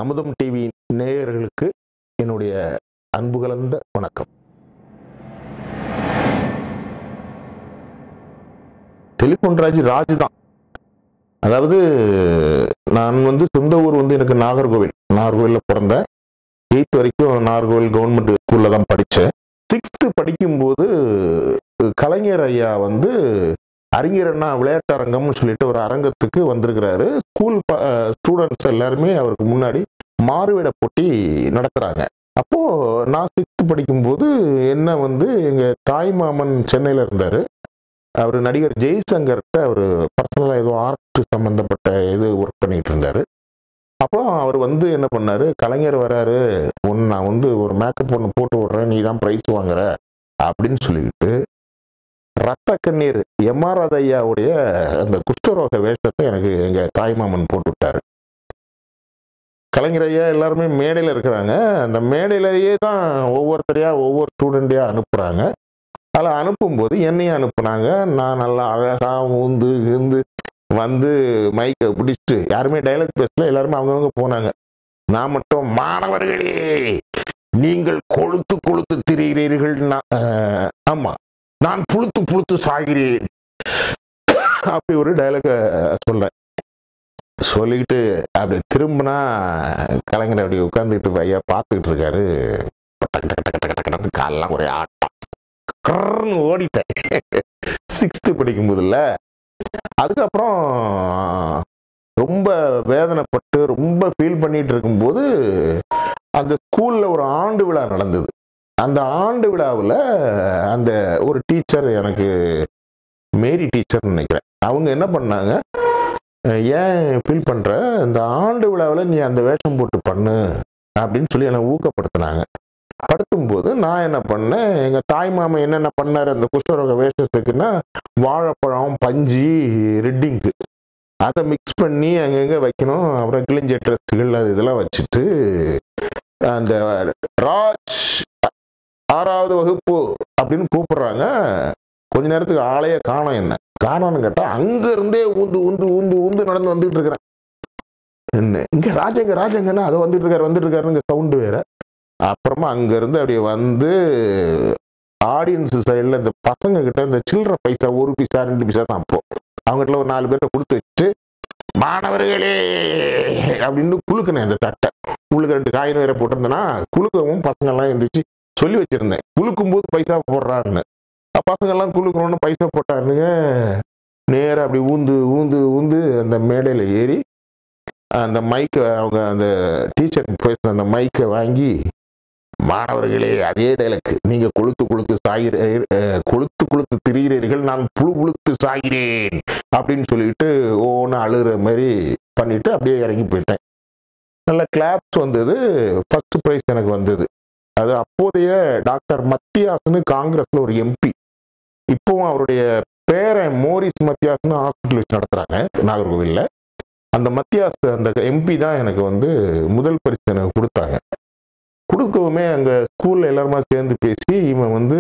அமுதம் டிவி நேயர்களுக்கு என்னுடைய அன்பு கலந்த வணக்கம் டெலிஃபோன் ராஜ் ராஜ் தான் அதாவது நான் வந்து சொந்த ஊர் வந்து எனக்கு நாகர்கோவில் நாகர்கோவிலில் பிறந்தேன் எயித் வரைக்கும் நாகர்கோவில் கவர்மெண்ட் ஸ்கூலில் தான் படித்தேன் சிக்ஸ்த்து படிக்கும்போது கலைஞர் ஐயா வந்து அறிஞர் அண்ணா விளையாட்டு அரங்கம்னு சொல்லிட்டு ஒரு அரங்கத்துக்கு வந்திருக்கிறாரு ஸ்கூல் ஸ்டூடெண்ட்ஸ் எல்லாருமே அவருக்கு முன்னாடி மாறுவேட போட்டி நடத்துறாங்க அப்போ நான் சிக்ஸ்த் படிக்கும்போது என்ன வந்து எங்க தாய் மாமன் சென்னையில இருந்தாரு அவர் நடிகர் ஜெய்சங்கர்கிட்ட அவர் பர்சனலாக ஏதோ ஆர்ட் சம்மந்தப்பட்ட இது ஒர்க் பண்ணிட்டு இருந்தாரு அப்போ அவர் வந்து என்ன பண்ணாரு கலைஞர் வராரு ஒன்று நான் வந்து ஒரு மேக்கப் ஒன்று போட்டு விடுறேன் நீ தான் ப்ரைஸ் வாங்குற அப்படின்னு சொல்லிட்டு ரத்த கண்ணீர் எம்ஆர் ஐயாவுடைய அந்த குஷ்டரோக வேஷத்தை எனக்கு எங்க தாய்மாமன் போட்டு விட்டாரு கலைஞர் ஐயா எல்லாருமே மேடையில் இருக்கிறாங்க அந்த மேடையிலேயே தான் ஒவ்வொருத்தரையா ஒவ்வொரு ஸ்டூடெண்ட்டையா அனுப்புறாங்க அதில் அனுப்பும்போது என்னையும் அனுப்புனாங்க நான் நல்லா அழகா ஊந்து இருந்து வந்து மைக்கை பிடிச்சிட்டு யாருமே டைலாக் பேசல எல்லாருமே அவங்கவுங்க போனாங்க நான் மட்டும் மாணவர்களே நீங்கள் கொழுத்து கொழுத்து திரிகிறீர்கள் நான், அஹ், ஆமா நான் புழுத்து புழுத்து சாகிறேன் அப்படி ஒரு டைலாக சொல்றேன் சொல்லிக்கிட்டு அப்படி திரும்பினா கலைஞர் அப்படி உட்காந்துக்கிட்டு ஐயா பார்த்துக்கிட்டு இருக்காரு டக்கு டக்கு டக்கு டக்கு டக்குன்னு காலெல்லாம் ஒரே ஆட்டம் கர்ன்னு ஓடிட்டேன் சிக்ஸ்த்து படிக்கும்போதுல அதுக்கப்புறம் ரொம்ப வேதனைப்பட்டு ரொம்ப ஃபீல் பண்ணிட்டு இருக்கும்போது அந்த ஸ்கூல்ல ஒரு ஆண்டு விழா நடந்தது அந்த ஆண்டு விழாவில் அந்த ஒரு டீச்சர் எனக்கு மேரி டீச்சர்னு நினைக்கிறேன் அவங்க என்ன பண்ணாங்க அஹ் ஏன் ஃபீல் பண்ற இந்த ஆண்டு விழாவில் நீ அந்த வேஷம் போட்டு பண்ணு அப்படின்னு சொல்லி என்னை ஊக்கப்படுத்தினாங்க படுத்தும்போது நான் என்ன பண்ணேன் எங்க தாய் மாமன் என்னென்ன பண்ணாரு அந்த குஷ்டரோக வேஷத்துக்குன்னா வாழைப்பழம் பஞ்சு ரெட்டிங்க்கு அதை மிக்ஸ் பண்ணி அங்கங்க வைக்கணும் அப்புறம் கிழிஞ்ச ட்ரெஸ்ஸுகள் அது இதெல்லாம் வச்சுட்டு அந்த ராஜ் ஆறாவது வகுப்பு அப்படின்னு கூப்பிடுறாங்க கொஞ்ச நேரத்துக்கு ஆளையே காணோம் என்ன காணோம்னு கேட்டா அங்க இருந்தே ஊந்து ஊந்து ஊந்து ஊந்து நடந்து வந்துட்டு இருக்கிறேன் என்ன இங்க ராஜங்க ராஜங்கன்னா அதை வந்துட்டு இருக்காரு வந்துட்டு இருக்காருங்க சவுண்டு வேற அப்புறமா அங்க இருந்து அப்படியே வந்து ஆடியன்ஸ் சைடில் இந்த பசங்க கிட்ட இந்த சில்லற பைசா ஒரு பைசா ரெண்டு பைசா தான் அப்போ அவங்ககிட்ட ஒரு நாலு பேர்ட்ட கொடுத்து வச்சுட்டு மாணவர்களே அப்படின்னு குலுக்கினேன் இந்த தட்டை உள்ளுக்கு ரெண்டு காயின் வேற போட்டிருந்தேன்னா குலுக்கவும் பசங்க எல்லாம் எந்திரிச்சு சொல்லி வச்சிருந்தேன் குலுக்கும் போது பைசா போடுறான்னு பசங்க எல்லாம் குலுக்கணும்னு பைசா போட்டாருங்க நேரா அப்படி ஊந்து ஊந்து ஊந்து அந்த மேடையில ஏறி அந்த மைக்கை அவங்க அந்த டீச்சர் பேசுன அந்த மைக்கை வாங்கி மாணவர்களே அதே டைலக்கு நீங்க கொளுத்து கொளுத்து சாகிற அஹ், கொளுத்து கொளுத்து திரிகிறீர்கள் நான் புழு புழுத்து சாகிறேன் அப்படின்னு சொல்லிட்டு ஓன்னு அழுகிற மாதிரி பண்ணிட்டு அப்படியே இறங்கி போயிட்டேன் நல்ல கிளாப்ஸ் வந்தது ஃபர்ஸ்ட் ப்ரைஸ் எனக்கு வந்தது அது அப்போதைய டாக்டர் மத்தியாஸ்னு காங்கிரஸ்ல ஒரு எம்பி இப்போவும் அவருடைய பேரன் மோரிஸ் மத்தியாஸ்னு ஹாஸ்பிட்டல் வச்சு நடத்துறாங்க நாகர்கோவில்ல அந்த மத்தியாஸ் அந்த எம்பி தான் எனக்கு வந்து முதல் பரிசு எனக்கு கொடுத்தாங்க கொடுக்கவுமே அங்க ஸ்கூல்ல எல்லாருமா சேர்ந்து பேசி இவன் வந்து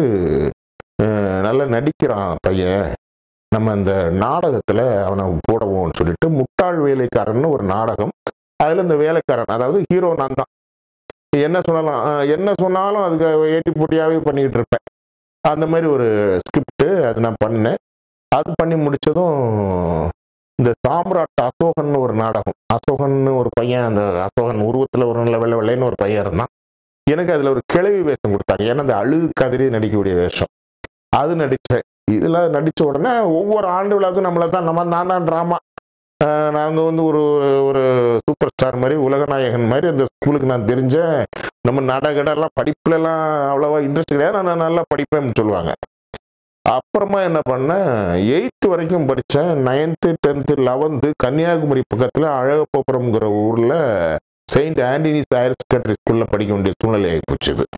அஹ், நல்லா நடிக்கிறான் பையன் நம்ம அந்த நாடகத்துல அவனை போடுவோம்னு சொல்லிட்டு முட்டாள் வேலைக்காரன்னு ஒரு நாடகம் அதுல இந்த வேலைக்காரன் அதாவது ஹீரோ நான் தான் என்ன சொன்னாலும் அஹ், என்ன சொன்னாலும் அதுக்கு ஏட்டி போட்டியாவே பண்ணிக்கிட்டு இருப்பேன் அந்த மாதிரி ஒரு ஸ்கிரிப்ட் அது நான் பண்ணேன் அது பண்ணி முடிச்சதும் இந்த சாம்ராட் அசோகன் ஒரு நாடகம் அசோகன் ஒரு பையன் அந்த அசோகன் உருவத்துல ஒரு நல்ல வெள்ளை வெள்ளைன்னு ஒரு பையன் இருந்தான் எனக்கு அதுல ஒரு கிழவி வேஷம் கொடுத்தாங்க ஏன்னா அந்த அழுகு கதிரி நடிக்கக்கூடிய வேஷம் அது நடிச்சேன் இதுல நடிச்ச உடனே ஒவ்வொரு ஆண்டு விழாவுக்கும் நம்மள தான் நம்ம நான் தான் ட்ராமா நாங்க வந்து ஒரு ஒரு சூப்பர் ஸ்டார் மாதிரி உலகநாயகன் மாதிரி அந்த ஸ்கூலுக்கு நான் தெரிஞ்சேன் நம்ம நடகடெல்லாம் படிப்புல எல்லாம் அவ்வளவா இன்ட்ரெஸ்ட் கிடையாது நான் நல்லா படிப்பேன்னு சொல்லுவாங்க அப்புறமா என்ன பண்ணேன் எயித்து வரைக்கும் படித்தேன் நைன்த்து டென்த்து லெவன்த்து கன்னியாகுமரி பக்கத்தில் அழகப்பபுரம்ங்கிற ஊரில் செயின்ட் ஆண்டனிஸ் ஹையர் செகண்டரி ஸ்கூலில் படிக்க வேண்டிய சூழ்நிலை ஆகிப்போச்சு இது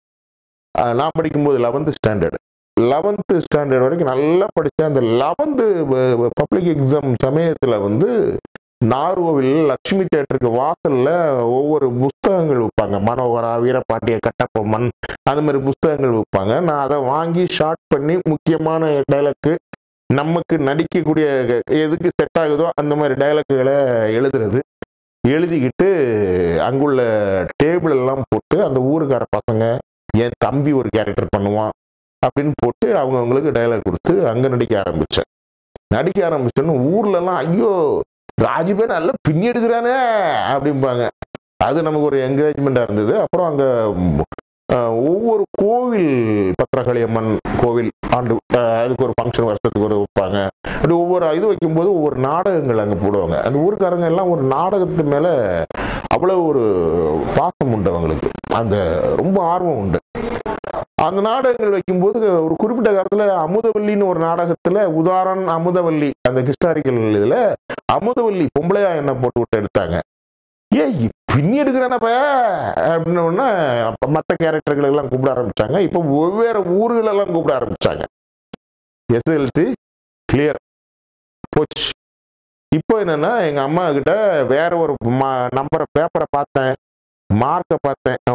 அஹ் நான் படிக்கும்போது லெவன்த்து ஸ்டாண்டர்டு லெவன்த்து ஸ்டாண்டர்ட் வரைக்கும் நல்லா படித்தேன் அந்த லெவன்த்து பப்ளிக் எக்ஸாம் சமயத்தில் வந்து நார்கோவில் லக்ஷ்மி தேட்டருக்கு வாசல்ல ஒவ்வொரு புஸ்தகங்கள் விற்பாங்க மனோகரா வீரபாண்டிய கட்டபொம்மன் அந்த மாதிரி புஸ்தகங்கள் விற்பாங்க நான் அதை வாங்கி ஷார்ட் பண்ணி முக்கியமான டைலாக்கு நமக்கு நடிக்கக்கூடிய எதுக்கு செட் ஆகுதோ அந்த மாதிரி டைலாக்குகளை எழுதுறது எழுதிக்கிட்டு அங்குள்ள டேபிள் எல்லாம் போட்டு அந்த ஊருக்கார பசங்க என் தம்பி ஒரு கேரக்டர் பண்ணுவான் அப்படின்னு போட்டு அவங்க அவங்களுக்கு டைலாக் கொடுத்து அங்க நடிக்க ஆரம்பிச்சேன் நடிக்க ஆரம்பிச்சோன்னு ஊர்ல எல்லாம் ஐயோ ராஜிபே நல்லா பின்னி எடுக்கிறானே அப்படிம்பாங்க அது நமக்கு ஒரு என்கரேஜ்மெண்டா இருந்தது அப்புறம் அங்க ம், அஹ், ஒவ்வொரு கோவில் பத்திரகாளியம்மன் கோவில் ஆண்டு அஹ், அதுக்கு ஒரு ஃபங்க்ஷன் வருஷத்துக்கு ஒரு வைப்பாங்க அப்படி ஒவ்வொரு இது வைக்கும்போது ஒவ்வொரு நாடகங்கள் அங்கே போடுவாங்க அந்த ஊருக்காரங்க எல்லாம் ஒரு நாடகத்து மேல அவ்வளவு ஒரு பாசம் உண்டு அவங்களுக்கு அந்த ரொம்ப ஆர்வம் உண்டு அந்த நாடகங்கள் வைக்கும்போது ஒரு குறிப்பிட்ட காலத்துல அமுதவல்லின்னு ஒரு நாடகத்துல உதாரண் அமுதவல்லி அந்த ஹிஸ்டாரிக்கல் இதுல அமுதவல்லி பொம்பளையா என்ன போட்டு விட்டு எடுத்தாங்க ஏ பின்னி எடுக்கிறானப்ப அப்படின்னு உடனே அப்ப மற்ற கேரக்டர்கள் எல்லாம் கூப்பிட ஆரம்பிச்சாங்க இப்போ வெவ்வேறு ஊர்கள் எல்லாம் கூப்பிட ஆரம்பிச்சாங்க எஸ்எல்சி கிளியர் போச்சு இப்போ என்னன்னா எங்க அம்மா கிட்ட வேற ஒரு நம்பரை பேப்பரை பார்த்தேன் மார்க்கை பார்த்தேன் ஓ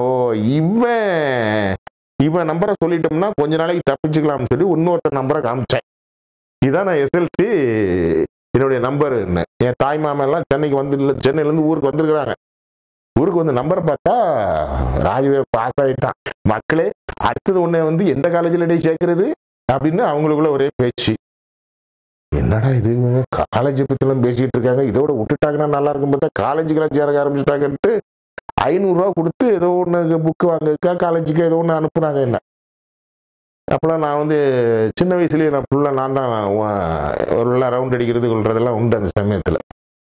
இவன் இவன் நம்பரை சொல்லிட்டோம்னா கொஞ்ச நாளைக்கு தப்பிச்சுக்கலாம்னு சொல்லி இன்னொருத்தர் நம்பரை காமிச்சேன் இதான் நான் எஸ்எல்சி என்னுடைய நம்பர் என் தாய் மாமன் எல்லாம் சென்னைக்கு வந்து இல்ல சென்னையில இருந்து ஊருக்கு வந்திருக்கிறாங்க ஊருக்கு வந்து நம்பரை பார்த்தா ராஜுவே பாஸ் ஆயிட்டான் மக்களே அடுத்தது உன்னை வந்து எந்த காலேஜில் டே சேர்க்கறது அப்படின்னு அவங்களுக்குள்ள ஒரே பேச்சு என்னடா இது காலேஜ் பத்திலாம் பேசிட்டு இருக்காங்க இதோட விட்டுட்டாங்கன்னா நல்லா இருக்கும் பார்த்தா காலேஜுக்கெல்லாம் சேர ஆரம்பிச்சிட்டாங்கன்ட்டு ஐநூறுரூவா கொடுத்து ஏதோ ஒன்று புக்கு வாங்கக்கா காலேஜுக்கு ஏதோ ஒன்று அனுப்புனாங்க என்ன அப்போலாம் நான் வந்து சின்ன வயசுலேயே நான் ஃபுல்லாக நான் தான் ஒரு ரவுண்ட் அடிக்கிறது கொள்றதெல்லாம் உண்டு அந்த சமயத்தில்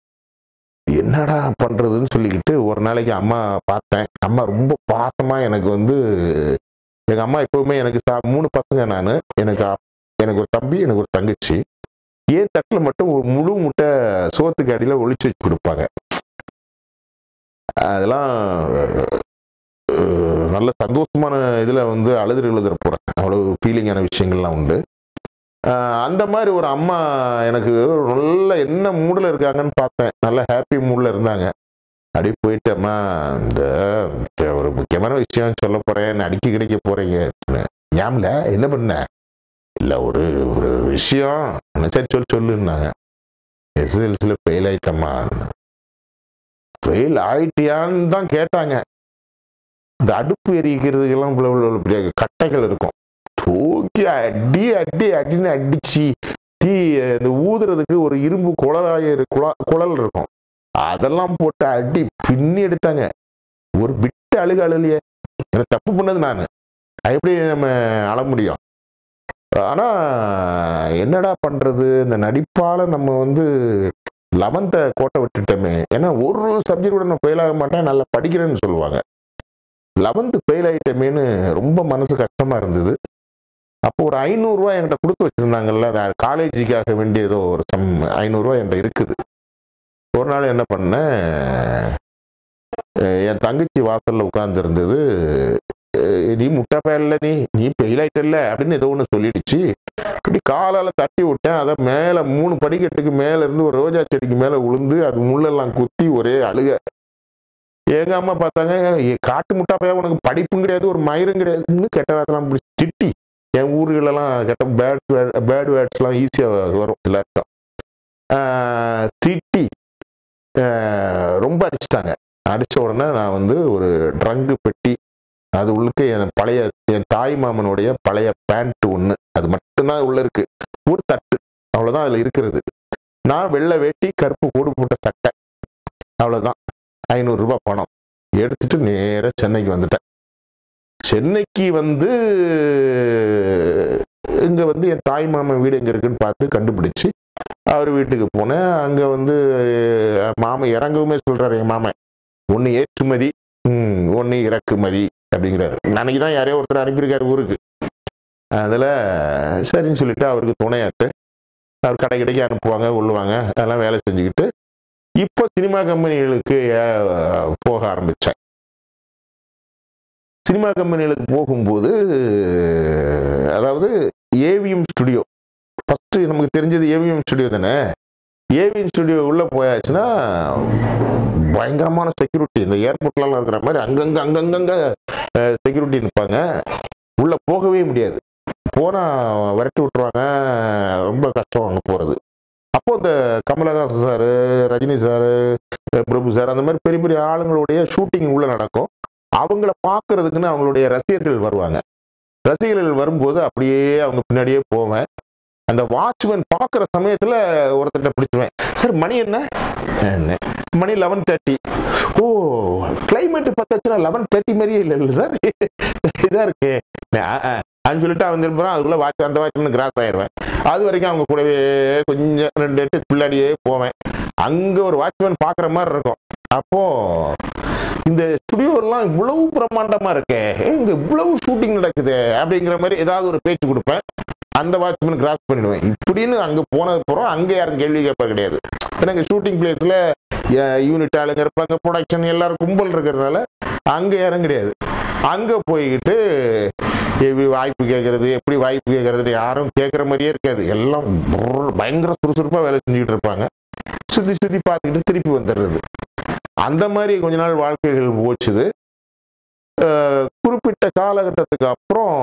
என்னடா பண்ணுறதுன்னு சொல்லிக்கிட்டு ஒரு நாளைக்கு அம்மா பார்த்தேன் அம்மா ரொம்ப பாசமாக எனக்கு வந்து எங்கள் அம்மா எப்பவுமே எனக்கு சா- மூணு பசங்க நான் எனக்கு அப்- எனக்கு ஒரு தம்பி எனக்கு ஒரு தங்கச்சி ஏன் தட்டில் மட்டும் ஒரு முழு முட்டை சோத்துக்கு அடியில் ஒளிச்சு வச்சு கொடுப்பாங்க அதெல்லாம் அஹ், நல்ல சந்தோஷமான இதில் வந்து அழுது எழுதுற போகிறேன் அவ்வளவு ஃபீலிங்கான விஷயங்கள்லாம் உண்டு அஹ், அந்த மாதிரி ஒரு அம்மா எனக்கு நல்ல என்ன மூடில் இருக்காங்கன்னு பார்த்தேன் நல்ல ஹாப்பி மூடில் இருந்தாங்க அப்படியே போயிட்டு அம்மா இந்த இந்த ஒரு முக்கியமான விஷயம் சொல்ல போறேன் அடிக்க கிடைக்க போறீங்க ஞாபல என்ன பண்ண இல்ல ஒரு ஒரு விஷயம் சரி சொல்லி சொல்லுன்னாங்க எஸ்எல்சியில் ஃபெயில் ஆயிட்டம்மா ஃபெயில் ஆயிட்டியான்னு தான் கேட்டாங்க இந்த அடுப்பு எரிக்கிறதுக்கெல்லாம் இவ்வளவு இவ்வளவு பெரிய கட்டைகள் இருக்கும் தூக்கி அடி அடி அடின்னு அடிச்சு தீ இந்த ஊதுறதுக்கு ஒரு இரும்பு குழலாய குழா குழல் இருக்கும் அதெல்லாம் போட்டு அடி பின்னி எடுத்தாங்க ஒரு விட்டு அழுக அழுலையே எனக்கு தப்பு பண்ணது நான் எப்படி நம்ம அழ முடியும் ஆனா என்னடா பண்றது இந்த நடிப்பால நம்ம வந்து லெவன்த்த கோட்டை விட்டுட்டோமே ஏன்னா ஒரு சப்ஜெக்ட் கூட நான் ஃபெயில் ஆக மாட்டேன் நல்லா படிக்கிறேன்னு சொல்லுவாங்க லெவன்த்து ஃபெயில் ஆயிட்டமேன்னு ரொம்ப மனசு கஷ்டமா இருந்தது அப்போ ஒரு ஐநூறுரூவா என்கிட்ட கொடுத்து வச்சிருந்தாங்கல்ல அது காலேஜுக்காக வேண்டிய ஏதோ ஒரு சம் ஐநூறுரூவா என்கிட்ட இருக்குது ஒரு நாள் என்ன பண்ணேன் அஹ் என் தங்கச்சி வாசல்ல உட்கார்ந்து இருந்தது நீ முட்டை பயல்ல நீ நீ ஃபெயில் ஆயிட்டல்ல அப்படின்னு ஏதோ ஒன்று சொல்லிடுச்சு இப்படி காலால தட்டி விட்டேன் அதை மேல மூணு படிக்கட்டுக்கு மேல இருந்து ஒரு ரோஜா செடிக்கு மேல விழுந்து அது முள்ளெல்லாம் குத்தி ஒரே அழுக எங்க அம்மா பார்த்தாங்க "ஏ, காட்டு முட்டா பையன் உனக்கு படிப்பும் கிடையாது ஒரு மயிரும் கிடையாதுன்னு கெட்ட வார்த்தைலாம் பிடிச்சி திட்டி என் ஊர்களெல்லாம் கெட்ட பேட் பேட் வேர்ட்ஸ்லாம் ஈஸியாக வரும் எல்லாருக்கும் ஆஹ் திட்டி ஆஹ் ரொம்ப அடிச்சிட்டாங்க அடிச்ச உடனே நான் வந்து ஒரு ட்ரங்கு பெட்டி அது உள்ளுக்கு என் பழைய என் தாய் மாமனுடைய பழைய பேண்ட் ஒன்று அது மட்டும்தான் உள்ள இருக்கு ஒரு தட்டு அவ்வளோதான் அதில் இருக்கிறது நான் வெள்ளை வேட்டி கருப்பு கோடு போட்ட சட்டை அவ்வளோதான் ஐநூறுரூபா பணம் எடுத்துட்டு நேராக சென்னைக்கு வந்துட்டேன் சென்னைக்கு வந்து இங்க வந்து என் தாய் மாமன் வீடு எங்க இருக்குன்னு பார்த்து கண்டுபிடிச்சு அவர் வீட்டுக்கு போனேன் அங்க வந்து அஹ், மாமன் இறங்கவுமே சொல்றாரு என் மாமன் ஒன்னு ஏற்றுமதி ம், ஒன்னு இறக்குமதி அப்படிங்கிறாரு அன்னைக்கு தான் யாரையோ ஒருத்தர் அனுப்பியிருக்காரு ஊருக்கு அதுல சரின்னு சொல்லிட்டு அவருக்கு துணையாட்டு அவர் கடை கடைக்கு அனுப்புவாங்க உள்ளுவாங்க அதெல்லாம் வேலை செஞ்சுக்கிட்டு இப்போ சினிமா கம்பெனிகளுக்கு அஹ், போக ஆரம்பிச்சேன் சினிமா கம்பெனிகளுக்கு போகும்போது அதாவது ஏவிஎம் ஸ்டுடியோ ஃபர்ஸ்ட் நமக்கு தெரிஞ்சது ஏவிஎம் ஸ்டுடியோ தானே ஏவிஎம் ஸ்டுடியோ உள்ள போயாச்சுன்னா பயங்கரமான செக்யூரிட்டி இந்த ஏர்போர்ட்லாம் இருக்கிற மாதிரி அங்கங்க அங்கங்கங்க செக்யூரிட்டி நிற்பாங்க உள்ள போகவே முடியாது போனா விரட்டி விட்டுருவாங்க ரொம்ப கஷ்டம் அங்கே போறது அப்போ இந்த Kamalhaasan sir Rajini sir Prabhu sir அந்த மாதிரி பெரிய பெரிய ஆளுங்களுடைய ஷூட்டிங் உள்ள நடக்கும் அவங்கள பார்க்கறதுக்குன்னு அவங்களுடைய ரசிகர்கள் வருவாங்க ரசிகர்கள் வரும்போது அப்படியே அவங்க பின்னாடியே போவேன் அந்த வாட்ச்மேன் பார்க்குற சமயத்துல ஒருத்தர்கிட்ட பிடிச்சுவேன் சார் மணி என்ன என்ன? மணி லெவன் தேர்ட்டி ஓ கிளைமேட் பார்த்தாச்சுன்னா லெவன் தேர்ட்டி மாதிரியே இல்லை இல்லை சார் இதா இருக்கு அப்படின்னு சொல்லிட்டு அவன் திரும்புறான் அதுக்குள்ள வாட்ச் அந்த வாட்ச்மேன் கிராஸ் ஆயிடுவேன் அது வரைக்கும் அவங்க கூடவே கொஞ்சம் ரெண்டு எட்டு பிள்ளாடியே போவேன் அங்க ஒரு வாட்ச்மேன் பார்க்குற மாதிரி இருக்கும் அப்போ இந்த ஸ்டுடியோலாம் இவ்வளவு பிரம்மாண்டமா இருக்கே ஏய், இங்க இவ்வளவு ஷூட்டிங் நடக்குது அப்படிங்கிற மாதிரி ஏதாவது ஒரு பேச்சு கொடுப்பேன் அந்த வாட்ச்மேன் கிராஸ் பண்ணிடுவேன் இப்படின்னு அங்க போனது போறோம் அங்க யாரும் கேள்வி கேட்ப கிடையாது ஏன்னா இங்க ஷூட்டிங் பிளேஸ்ல யூனிட் ஆளுங்க இருப்பாங்க ப்ரொடக்ஷன் எல்லாரும் கும்பல் இருக்கிறதுனால அங்க யாரும் கிடையாது அங்க போய்கிட்டு எப்படி வாய்ப்பு கேட்கறது எப்படி வாய்ப்பு கேட்கறது யாரும் கேட்குற மாதிரியே இருக்காது எல்லாம் brrr பயங்கர சுறுசுறுப்பா வேலை செஞ்சுக்கிட்டு இருப்பாங்க சுத்தி சுத்தி பார்த்துக்கிட்டு திருப்பி வந்துடுறது அந்த மாதிரி கொஞ்ச நாள் வாழ்க்கைகள் போச்சுது அஹ் குறிப்பிட்ட காலகட்டத்துக்கு அப்புறம்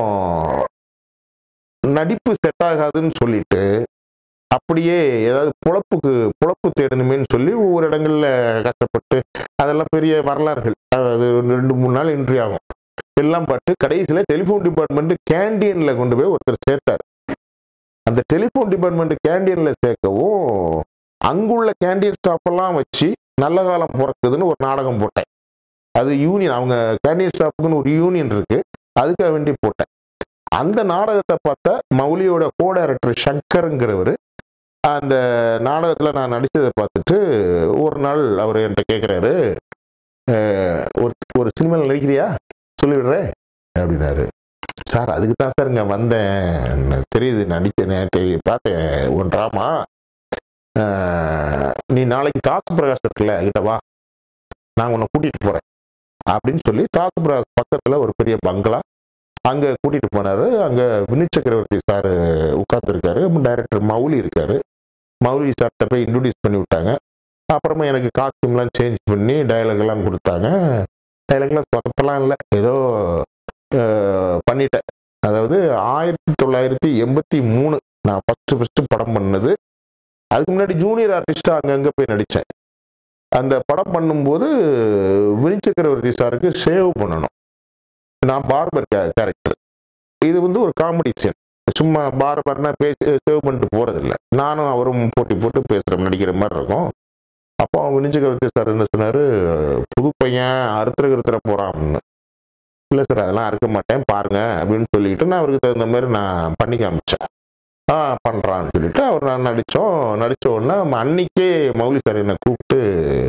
நடிப்பு செட் ஆகாதுன்னு சொல்லிட்டு அப்படியே ஏதாவது பொழப்புக்கு பொழப்பு தேடணுமேன்னு சொல்லி ஒவ்வொரு இடங்கள்ல கஷ்டப்பட்டு அதெல்லாம் பெரிய வரலாறுகள் அது ரெண்டு மூணு நாள் என்ட்ரி ஆகும் எல்லாம் பட்டு கடைசியில டெலிஃபோன் டிபார்ட்மெண்ட் கேண்டீன்ல கொண்டு போய் ஒருத்தர் சேர்த்தார் அந்த டெலிஃபோன் டிபார்ட்மெண்ட் கேண்டீன்ல சேர்க்கவும் அங்குள்ள கேண்டீன் ஸ்டாஃப் எல்லாம் வச்சு நல்ல காலம் பிறக்குதுன்னு ஒரு நாடகம் போட்டேன் அது யூனியன் அவங்க கேண்டீன் ஸ்டாஃப்க்குன்னு ஒரு யூனியன் இருக்கு அதுக்காக வேண்டி போட்டேன் அந்த நாடகத்தை பார்த்த மௌலியோட கோ டைரக்டர் சங்கருங்கிறவர் அந்த நாடகத்தில் நான் நடித்ததை பார்த்துட்டு ஒரு நாள் அவர் என்கிட்ட கேட்குறாரு ஒரு ஒரு சினிமாவில் நடிக்கிறியா சொல்லிவிடுறேன் அப்படின்னாரு சார் அதுக்கு தான் சார் இங்கே வந்தேன் எனக்கு தெரியுது நடிச்சேன் தெரிய பார்த்தேன் ஒரு ட்ராமா நீ நாளைக்கு தாசு பிரகாஷ் இருக்குல்ல கிட்ட வா நான் உன்னை கூட்டிகிட்டு போகிறேன் அப்படின்னு சொல்லி தாசு பிரகாஷ் பக்கத்தில் ஒரு பெரிய பங்களா அங்கே கூட்டிகிட்டு போனார் அங்கே வினித் சக்கரவர்த்தி சார் உட்காந்துருக்காரு டைரக்டர் மௌலி இருக்காரு மௌலி சார்கிட்ட போய் இன்ட்ரடியூஸ் பண்ணி விட்டாங்க அப்புறமா எனக்கு காஸ்டியூம்லாம் சேஞ்ச் பண்ணி dialogue எல்லாம் கொடுத்தாங்க டைலாக்லாம் சொதப்பெல்லாம் இல்லை ஏதோ அஹ், பண்ணிட்டேன் அதாவது ஆயிரத்தி தொள்ளாயிரத்தி எண்பத்தி மூணு நான் ஃபஸ்ட்டு ஃபஸ்ட்டு படம் பண்ணது அதுக்கு முன்னாடி ஜூனியர் ஆர்டிஸ்டாக அங்கங்கே போய் நடித்தேன் அந்த படம் பண்ணும்போது வினித் சக்கரவர்த்தி சாருக்கு சேவ் பண்ணணும் நான் பார்பர் கேரக்டர் இது வந்து ஒரு காமெடி சீன் சும்மா பார்பர்னா பேசி சேவ் பண்ணிட்டு போறதில்ல நானும் அவரும் போட்டி போட்டு பேசுகிற நடிக்கிற மாதிரி இருக்கும் அப்போ வினித் சக்கரவர்த்தி சார் என்ன சொன்னார் புது பையன் அறுத்துற கிருத்துற போகிறான்னு இல்லை சார் அதெல்லாம் அறுக்க மாட்டேன் பாருங்க அப்படின்னு சொல்லிட்டு நான் அவருக்கு தகுந்த மாதிரி நான் பண்ணி காமிச்சேன் ஆ பண்ணுறான்னு சொல்லிட்டு அவர் நான் நடித்தோம் நடித்த உடனே அன்னைக்கே மௌலி சார் என்னை கூப்பிட்டு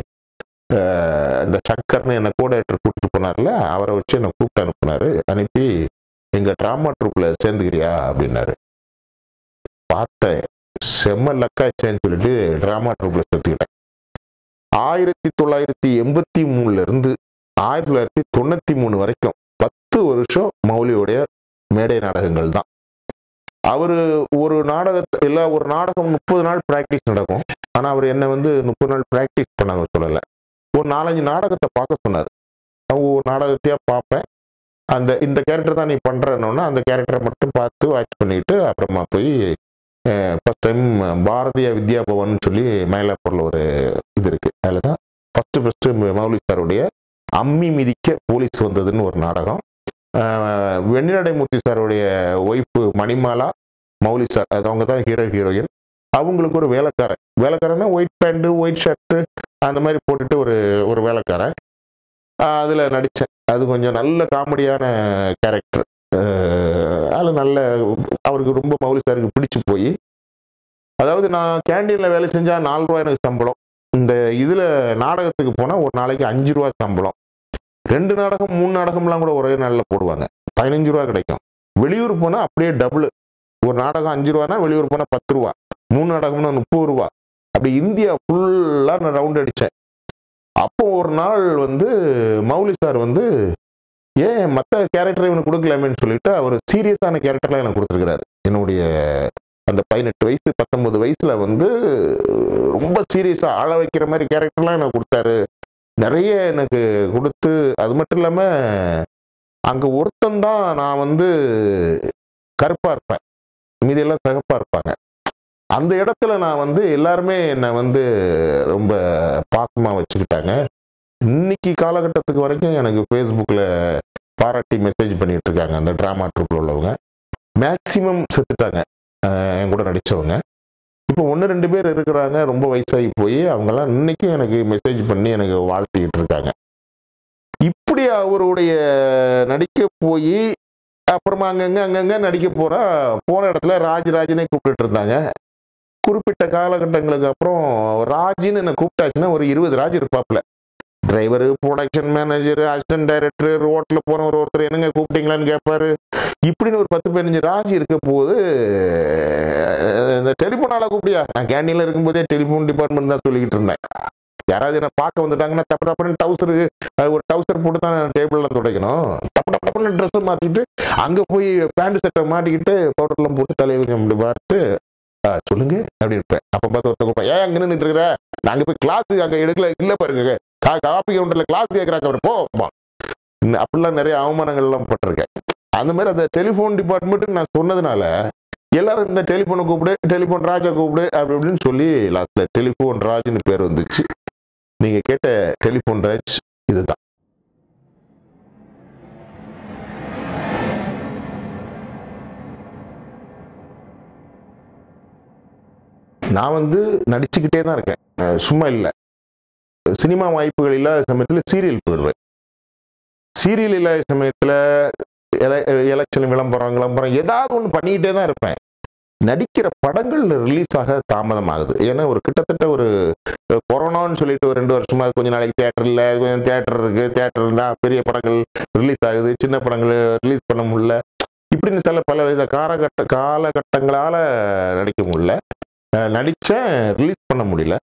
அஹ், இந்த சங்கர்னு என்னை கோடேட்டர் கூப்பிட்டு போனார்ல அவரை வச்சு என்னை கூப்பிட்டு அனுப்புனாரு அனுப்பி எங்கள் ட்ராமா ட்ரூப்பில் சேர்ந்துக்கிறியா அப்படின்னாரு பார்த்தேன் செம்ம லக்காச்சேன்னு சொல்லிட்டு ட்ராமா ட்ரூப்பில் சேர்த்துக்கிட்டேன் ஆயிரத்தி தொள்ளாயிரத்தி எண்பத்தி மூணுல இருந்து ஆயிரத்தி தொள்ளாயிரத்தி தொண்ணூத்தி மூணு வரைக்கும் பத்து வருஷம் மௌலியோடைய மேடை நாடகங்கள் தான் அவரு ஒரு நாடகத்தை இல்லை ஒரு நாடகம் முப்பது நாள் ப்ராக்டிஸ் நடக்கும் ஆனா அவர் என்ன வந்து முப்பது நாள் ப்ராக்டிஸ் பண்ணாங்க சொல்லலை ஒரு நாலஞ்சு நாடகத்தை பார்க்க சொன்னார் அவங்க ஒரு நாடகத்தையா பார்ப்பேன் அந்த இந்த கேரக்டர் தான் நீ பண்றேன்னா அந்த கேரக்டரை மட்டும் பார்த்து வாட்ச் பண்ணிட்டு அப்புறமா போய் ஃபர்ஸ்ட் டைம் பாரதிய வித்யா பவன் சொல்லி மயிலாப்பூர்ல ஒரு இது இருக்கு அதில் தான் ஃபர்ஸ்ட் ஃபர்ஸ்ட் மௌலி சாருடைய அம்மி மிதிக்க போலீஸ் வந்ததுன்னு ஒரு நாடகம் அஹ், வெண்ணிலடைமூர்த்தி சாருடைய ஒய்ஃபு மணிமாலா மௌலி சார் அது அவங்க தான் ஹீரோ ஹீரோயின் அவங்களுக்கு ஒரு வேலைக்காரன் வேலைக்காரன்னா ஒயிட் பேண்ட்டு ஒயிட் ஷர்ட்டு அந்த மாதிரி போட்டுட்டு ஒரு ஒரு வேலைக்காரன் ஆஹ் அதுல நடித்தேன் அது கொஞ்சம் நல்ல காமெடியான கேரக்டர் அதில் நல்ல அவருக்கு ரொம்ப மௌலி சாருக்கு பிடிச்சு போய் அதாவது நான் கேண்டீனில் வேலை செஞ்சா நாலு ரூபா எனக்கு சம்பளம் இந்த இதில் நாடகத்துக்கு போனால் ஒரு நாளைக்கு அஞ்சு ரூபா சம்பளம் ரெண்டு நாடகம் மூணு நாடகம்லாம் கூட ஒரே நாளில் போடுவாங்க பதினஞ்சு ரூபா கிடைக்கும் வெளியூர் போனால் அப்படியே டபுள் ஒரு நாடகம் அஞ்சு ரூபானா வெளியூர் போனால் பத்து ரூபா மூணு நாடகம்னா முப்பது ரூபா அப்படி இந்தியா ஃபுல்லாக நான் ரவுண்ட் அடித்தேன் அப்போ ஒரு நாள் வந்து மௌலி சார் வந்து ஏன் மற்ற கேரக்டர் இவனுக்கு கொடுக்கலாமேன்னு சொல்லிட்டு அவர் சீரியஸான கேரக்டர்லாம் எனக்கு கொடுத்துருக்கிறாரு என்னுடைய அந்த பதினெட்டு வயசு பத்தொன்பது வயசுல வந்து ரொம்ப சீரியஸா ஆள வைக்கிற மாதிரி கேரக்டர்லாம் எனக்கு கொடுத்தாரு நிறைய எனக்கு கொடுத்து அது மட்டும் இல்லாம அங்க ஒருத்தன் தான் நான் வந்து கருப்பா இருப்பேன் மீதியெல்லாம் சிகப்பா இருப்பாங்க அந்த இடத்துல நான் வந்து எல்லாருமே என்னை வந்து ரொம்ப பாசமாக வச்சுக்கிட்டாங்க இன்னைக்கு காலகட்டத்துக்கு வரைக்கும் எனக்கு ஃபேஸ்புக்கில் பாராட்டி மெசேஜ் பண்ணிட்டு இருக்காங்க அந்த ட்ராமா ட்ரூப்பில் உள்ளவங்க மேக்சிமம் செத்துட்டாங்க அஹ் என் கூட நடித்தவங்க இப்போ ஒன்று ரெண்டு பேர் இருக்கிறாங்க ரொம்ப வயசாகி போய் அவங்கெல்லாம் இன்னைக்கும் எனக்கு மெசேஜ் பண்ணி எனக்கு வாழ்த்திக்கிட்டு இருக்காங்க இப்படி அவருடைய நடிக்க போய் அப்புறமா அங்கங்க அங்கங்க நடிக்க போறா போன இடத்துல ராஜராஜனே கூப்பிட்டுட்டு இருந்தாங்க குறிப்பிட்ட காலகட்டங்களுக்கு அப்புறம் ராஜின்னு என்ன கூப்பிட்டாச்சுன்னா ஒரு இருபது ராஜ் இருப்பாப்ல driver production manager assistant director ரோட்ல போனவர் ஒருத்தர் என்னங்க கூப்பிட்டீங்களான்னு கேட்பாரு இப்படின்னு ஒரு பத்து பதினஞ்சு ராஜ் இருக்க போது அஹ், இந்த டெலிஃபோன் ஆளை கூப்பிடியா நான் கேண்டீன்ல இருக்கும்போதே டெலிஃபோன் டிபார்ட்மெண்ட் தான் சொல்லிக்கிட்டு இருந்தேன் யாராவது என்ன பார்க்க வந்துட்டாங்கன்னா தப்பு தப்புன்னு டவுசரு ஒரு டவுசர் போட்டு தான் டேபிள்ல துடைக்கணும் டப்பு டப்பு டப்புன்னு ட்ரெஸ் மாத்திட்டு அங்க போய் பேண்ட் சட்டை மாட்டிக்கிட்டு பவுடர்லாம் போட்டு தலையை கொஞ்சம் இப்படி பார்த்து "ஆ, சொல்லுங்க அப்படி இருப்பேன் அப்ப பார்த்து ஒருத்தர் கூப்பிட்டேன் ஏன் அங்க நின்றுட்டு இருக்கிற நாங்க போய் கிளாஸ் அங்க எடுக்கல இல்ல பாருங்க கா காப்பி கவுண்டர்ல கிளாஸ் கேட்கறாங்க அவர் போ போ." இன்னும் அப்படிலாம் நிறைய அவமானங்கள் எல்லாம் பட்டிருக்கேன் அந்த மாதிரி அந்த டெலிஃபோன் டிபார்ட்மெண்ட் நான் சொன்னதுனால எல்லாரும் இந்த டெலிஃபோனை கூப்பிடு டெலிஃபோன் ராஜா கூப்பிடு அப்படி இப்படின்னு சொல்லி லாஸ்ட்ல டெலிஃபோன் ராஜ்னு பேர் வந்துச்சு நீங்க கேட்ட டெலிஃபோன் ராஜ் இதுதான் நான் வந்து நடிச்சுக்கிட்டே தான் இருக்கேன் அஹ் சும்மா இல்லை சினிமா வாய்ப்புகள் இல்லாத சமயத்தில் சீரியல் போயிடுவேன் சீரியல் இல்லாத சமயத்தில் எலெக்ஷன் விளம்பரம் விளம்பரம் ஏதாவது ஒன்று பண்ணிக்கிட்டே தான் இருப்பேன் நடிக்கிற படங்கள் ரிலீஸ் ஆக தாமதம் ஆகுது ஏன்னா ஒரு கிட்டத்தட்ட ஒரு அஹ், கொரோனான்னு சொல்லிட்டு ஒரு ரெண்டு வருஷமா கொஞ்ச நாளைக்கு தேட்டர் இல்லை கொஞ்சம் தேட்டர் இருக்கு தேட்டர்னா பெரிய படங்கள் ரிலீஸ் ஆகுது சின்ன படங்கள் ரிலீஸ் பண்ண முடியல இப்படின்னு சில பல வித காலகட்ட காலகட்டங்களால நடிக்க முடியல அஹ், நடிச்சேன் ரிலீஸ் பண்ண முடியல